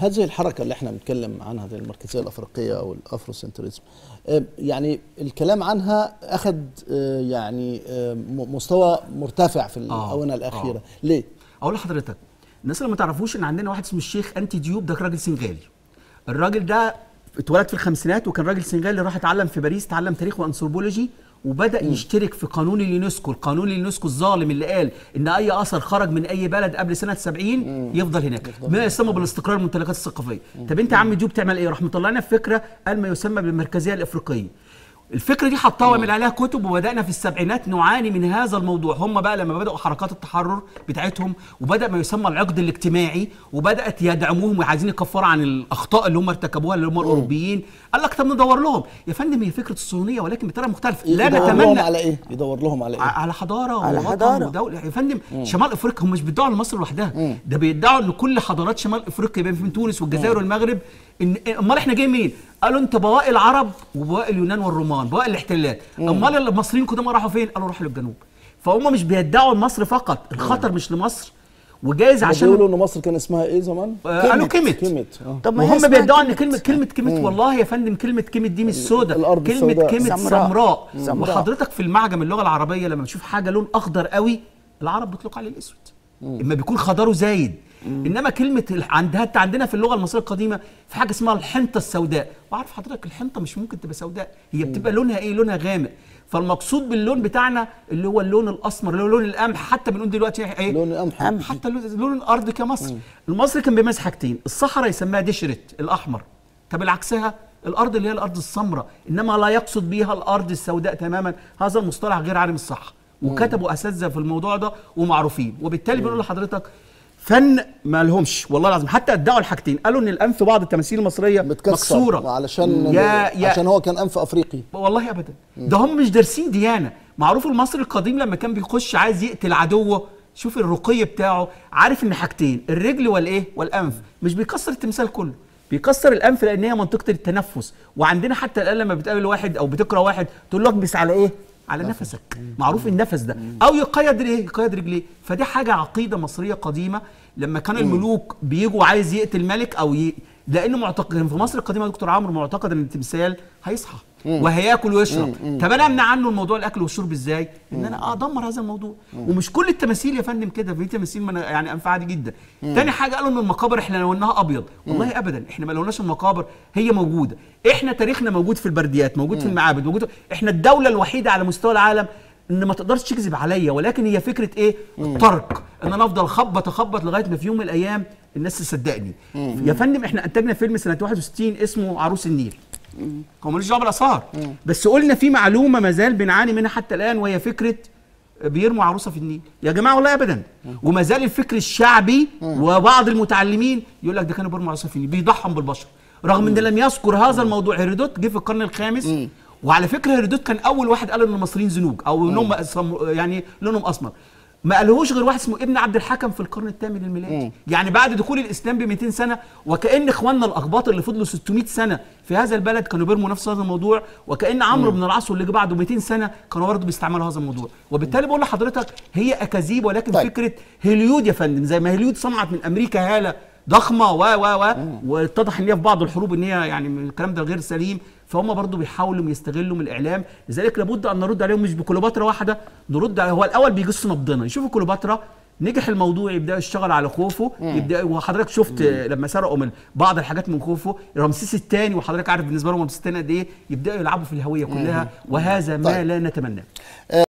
هذه الحركة اللي احنا بنتكلم عنها زي المركزية الأفريقية أو الأفروسنتريزم آه، يعني الكلام عنها أخذ آه، يعني آه، م- مستوى مرتفع في الآونة الأخيرة ليه؟ اقول لحضرتك الناس اللي ما تعرفوش ان عندنا واحد اسمه الشيخ انتي ديوب ده راجل سنغالي الراجل ده اتولد في الخمسينات وكان راجل سنغالي راح اتعلم في باريس اتعلم تاريخ وانثروبولوجي وبدا يشترك في قانون اليونسكو القانون اليونسكو الظالم اللي قال ان اي اثر خرج من اي بلد قبل سنه 70 يفضل هناك ما يسمى بالاستقرار الممتلكات الثقافيه طب انت يا عم ديوب تعمل ايه راح مطلعنا في فكره قال ما يسمى بالمركزيه الافريقيه الفكره دي حطها وعمل عليها كتب وبدانا في السبعينات نعاني من هذا الموضوع هم بقى لما بداوا حركات التحرر بتاعتهم وبدا ما يسمى العقد الاجتماعي وبدات يدعموهم وعايزين يكفروا عن الاخطاء اللي هم ارتكبوها اللي هم الاوروبيين قال لك طب ندور لهم يا فندم هي فكره الصهيونيه ولكن بطريقه مختلفه لا يدور لهم نتمنى على إيه؟ يدور لهم على إيه؟ ع- على حضاره على ووطن حضارة. ودوله يا فندم شمال افريقيا هم مش بيدعوا لمصر لوحدها ده بيدعوا ان كل حضارات شمال افريقيا بين من تونس والجزائر والمغرب ان امال احنا جايين منين؟ قالوا انت بواقي العرب وبواقي اليونان والرومان بواقي الاحتلال امال المصريين قدام راحوا فين؟ قالوا راحوا للجنوب فهم مش بيدعوا لمصر فقط الخطر مش لمصر وجايز عشان بيقولوا عشان إن مصر كان اسمها إيه زمان؟ آه، قالوا كيمت كيمت آه. طب ما هي وهم اسمها بيدعوا ان كلمة- كلمه كلمه كلمه والله يا فندم كلمه كلمه دي مش سودة الأرض كلمه السوداء. كلمه سمراء. سمراء سمراء. وحضرتك في المعجم اللغه العربيه لما بتشوف حاجه لون اخضر قوي العرب بيطلقوا عليه الاسود اما بيكون خضره زايد انما كلمه ال- عندها حتى عندنا في اللغه المصريه القديمه في حاجه اسمها الحنطه السوداء وعارف حضرتك الحنطه مش ممكن تبقى سوداء هي بتبقى لونها ايه لونها غامق فالمقصود باللون بتاعنا اللي هو اللون الاسمر اللي هو لون القمح حتى بنقول دلوقتي ايه لون قمح قمح. حتى لون- لون الارض كمصر المصري كان بيميز حاجتين الصحراء يسميها دشرت الاحمر طب العكسها الارض اللي هي الارض السمراء انما لا يقصد بيها الارض السوداء تماما هذا المصطلح غير عالم الصح وكتبوا اساتذه في الموضوع ده ومعروفين وبالتالي بنقول لحضرتك فن ما لهمش والله العظيم حتى ادعوا الحاجتين قالوا ان الانف في بعض التماثيل المصريه متكسر مكسوره علشان يا يا عشان هو كان أنف أفريقي والله ابدا ده هم مش دارسين ديانه معروف المصري القديم لما كان بيخش عايز يقتل عدوه شوف الرقي بتاعه عارف ان حاجتين الرجل والايه والانف مش بيكسر التمثال كله بيكسر الانف لان هي منطقه التنفس وعندنا حتى الان لما بتقابل واحد او بتكره واحد تقول له اكبس على ايه على نفسك معروف النفس ده او يقيد ايه يقيد رجليه فدي حاجه عقيده مصريه قديمه لما كان الملوك بيجوا عايز يقتل ملك او ي... لانه معتقد في مصر القديمه يا دكتور عمرو معتقد ان التمثال هيصحى وهياكل ويشرب طب انا امنع عنه الموضوع الاكل والشرب ازاي ان انا ادمر هذا الموضوع ومش كل التماثيل يا فندم كده في تماثيل من يعني انف عادي جدا تاني حاجه قالوا ان المقابر احنا لوناها ابيض والله ابدا احنا ما لوناش المقابر هي موجوده احنا تاريخنا موجود في البرديات موجود في المعابد موجود احنا الدوله الوحيده على مستوى العالم ان ما تقدرش تكذب عليا ولكن هي فكره ايه الترك ان انا افضل اخبط اخبط لغايه ما في يوم من الايام الناس تصدقني يا فندم احنا انتجنا فيلم سنه 61 اسمه عروس النيل هو ملوش دعوه بالاثار بس قلنا في معلومه ما زال بنعاني منها حتى الان وهي فكره بيرموا عروسه في النيل يا جماعه والله ابدا وما زال الفكر الشعبي وبعض المتعلمين يقول لك ده كانوا بيرموا عروسه في النيل بيضحهم بالبشر رغم ان لم يذكر هذا الموضوع هيرودوت جه في القرن الخامس وعلى فكره هيرودوت كان اول واحد قال ان المصريين زنوج او انهم أسم- يعني لونهم اسمر ما قالهوش غير واحد اسمه ابن عبد الحكم في القرن الثامن الميلادي يعني بعد دخول الاسلام ب 200 سنه وكان اخواننا الاقباط اللي فضلوا 600 سنه في هذا البلد كانوا بيرموا نفس هذا الموضوع وكان عمرو بن العاص واللي جه بعده 200 سنه كانوا برضه بيستعملوا هذا الموضوع وبالتالي بقول لحضرتك هي اكاذيب ولكن طيب. فكره هوليود يا فندم زي ما هوليود صنعت من امريكا هاله ضخمه و و و واتضح ان هي في بعض الحروب ان هي يعني من الكلام ده غير سليم فهم برضه بيحاولوا يستغلوا من الاعلام لذلك لابد ان نرد عليهم مش بكليوباترا واحده نرد على هو الاول بيجس نبضنا يشوفوا كليوباترا نجح الموضوع يبدا يشتغل على خوفه يبدا وحضرتك شفت لما سرقوا من بعض الحاجات من خوفه رمسيس الثاني وحضرتك عارف بالنسبه لهم رمسيس الثاني قد ايه يبداوا يلعبوا في الهويه كلها وهذا ما طيب. لا نتمناه